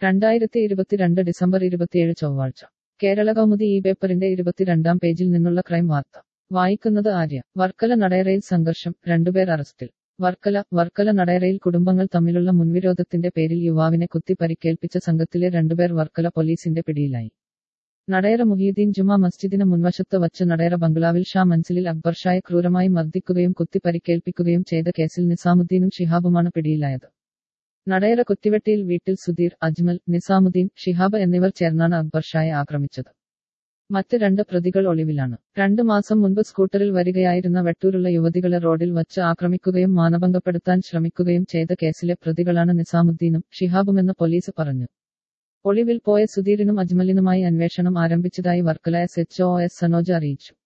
രണ്ടായിരത്തി ഇരുപത്തിരണ്ട് ഡിസംബർ ഇരുപത്തിയേഴ് ചൊവ്വാഴ്ച കേരള കൗമുദി ഈ പേപ്പറിന്റെ ഇരുപത്തിരണ്ടാം പേജിൽ നിന്നുള്ള ക്രൈം വാർത്ത വായിക്കുന്നത് ആര്യ വർക്കല നടയറയിൽ സംഘർഷം രണ്ടുപേർ അറസ്റ്റിൽ വർക്കല വർക്കല നടയറയിൽ കുടുംബങ്ങൾ തമ്മിലുള്ള മുൻവിരോധത്തിന്റെ പേരിൽ യുവാവിനെ കുത്തി പരിക്കേൽപ്പിച്ച സംഘത്തിലെ രണ്ടുപേർ വർക്കല പോലീസിന്റെ പിടിയിലായി നടയറ മുഹീദ്ദീൻ ജുമാ മസ്ജിദിന് മുൻവശത്ത് വച്ച് നടയറ ബംഗ്ലാവിൽ ഷാ മൻസിലിൽ അക്ബർ ഷായെ ക്രൂരമായി മർദ്ദിക്കുകയും കുത്തി പരിക്കേൽപ്പിക്കുകയും ചെയ്ത കേസിൽ നിസാമുദ്ദീനും ഷിഹാബുമാണ് പിടിയിലായത് നടയറ കുത്തിവെട്ടിയിൽ വീട്ടിൽ സുധീർ അജ്മൽ നിസാമുദ്ദീൻ ഷിഹാബ് എന്നിവർ ചേർന്നാണ് അക്ബർ ഷായെ ആക്രമിച്ചത് മറ്റ് രണ്ട് പ്രതികൾ ഒളിവിലാണ് രണ്ടു മാസം മുൻപ് സ്കൂട്ടറിൽ വരികയായിരുന്ന വെട്ടൂരുള്ള യുവതികളെ റോഡിൽ വച്ച് ആക്രമിക്കുകയും മാനഭംഗപ്പെടുത്താൻ ശ്രമിക്കുകയും ചെയ്ത കേസിലെ പ്രതികളാണ് നിസാമുദ്ദീനും ഷിഹാബുമെന്ന് പോലീസ് പറഞ്ഞു ഒളിവിൽ പോയ സുധീറിനും അജ്മലിനുമായി അന്വേഷണം ആരംഭിച്ചതായി Varkala S H O S Sanoj അറിയിച്ചു